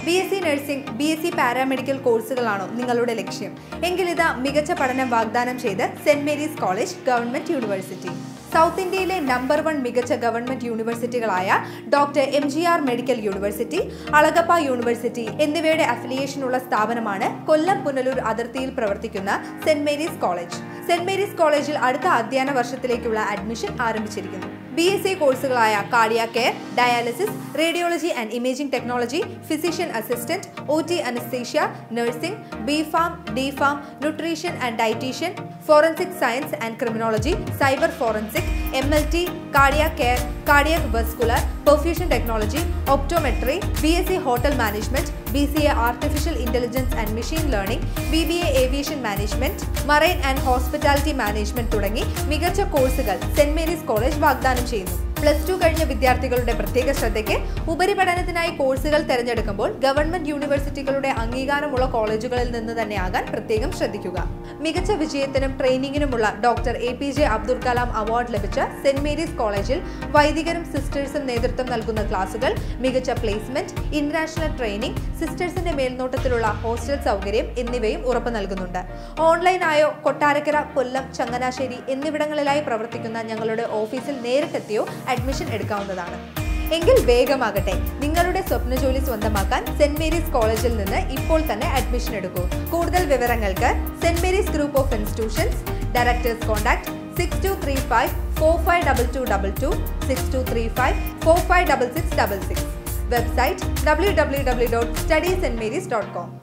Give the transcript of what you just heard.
B S C nursing B S C paramedical കോഴ്സുകളാണോ നിങ്ങളുടെ ലക്ഷ്യം എങ്കിലിതാ മികച്ച പഠനം വാഗ്ദാനം ചെയ്ത് saint Mary's college government university south ഇന്ത്യയിലെ നമ്പർ വൺ മികച്ച ഗവൺമെന്റ് യൂണിവേഴ്സിറ്റികളായ doctor M G R medical university Alagappa university എന്നിവയുടെ അഫിലിയേഷനുള്ള സ്ഥാപനമാണ് കൊല്ലം പുനലൂർ അതിർത്തിയിൽ പ്രവർത്തിക്കുന്ന saint Mary's college saint Mary's കോളേജിൽ അടുത്ത അധ്യയന വർഷത്തിലേക്കുള്ള അഡ്മിഷൻ ആരംഭിച്ചിരിക്കുന്നു ബി എസ് സി കോഴ്സുകളായ cardiac care dialysis radiology and imaging technology physician assistant O T anaesthesia nursing B pharm D pharm nutrition and dietician forensic science and criminology cyber forensic M L T cardiac care cardiac vascular perfusion technology optometry B S C hotel management B C A artificial intelligence and machine learning B B A aviation management marine and hospitality management തുടങ്ങി മികച്ച കോഴ്സുകൾ saint Mary's college വാഗ്ദാനം ചെയ്യുന്നു plus two കഴിഞ്ഞ വിദ്യാർത്ഥികളുടെ പ്രത്യേക ശ്രദ്ധയ്ക്ക് ഉപരിപഠനത്തിനായി കോഴ്സുകൾ തിരഞ്ഞെടുക്കുമ്പോൾ ഗവൺമെന്റ് യൂണിവേഴ്സിറ്റികളുടെ അംഗീകാരമുള്ള കോളേജുകളിൽ നിന്ന് തന്നെയാകാൻ പ്രത്യേകം ശ്രദ്ധിക്കുക മികച്ച വിജയത്തിനും ട്രെയിനിങ്ങിനുമുള്ള doctor A P J Abdul Kalam award ലഭിച്ച സെന്റ് മേരീസ് കോളേജിൽ വൈദികരും സിസ്റ്റേഴ്സും നേതൃത്വം നൽകുന്ന ക്ലാസുകൾ മികച്ച പ്ലേസ്മെന്റ് ഇന്റർനാഷണൽ ട്രെയിനിങ് സിസ്റ്റേഴ്സിന്റെ മേൽനോട്ടത്തിലുള്ള ഹോസ്റ്റൽ സൗകര്യം എന്നിവയും ഉറപ്പു നൽകുന്നുണ്ട് ഓൺലൈനായോ കൊട്ടാരക്കര കൊല്ലം ചങ്ങനാശ്ശേരി എന്നിവിടങ്ങളിലായി പ്രവർത്തിക്കുന്ന ഞങ്ങളുടെ ഓഫീസിൽ നേരിട്ടെത്തിയോ അഡ്മിഷൻ എടുക്കാവുന്നതാണ് എങ്കിൽ വേഗമാകട്ടെ നിങ്ങളുടെ സ്വപ്ന ജോലി സ്വന്തമാക്കാൻ സെന്റ് മേരീസ് കോളേജിൽ നിന്ന് ഇപ്പോൾ തന്നെ അഡ്മിഷൻ എടുക്കൂ കൂടുതൽ വിവരങ്ങൾക്ക് saint Mary's group of institutions directors contact six two three five four five double two double two six two three five four five double six double six website W W W dot study saint Mary's dot com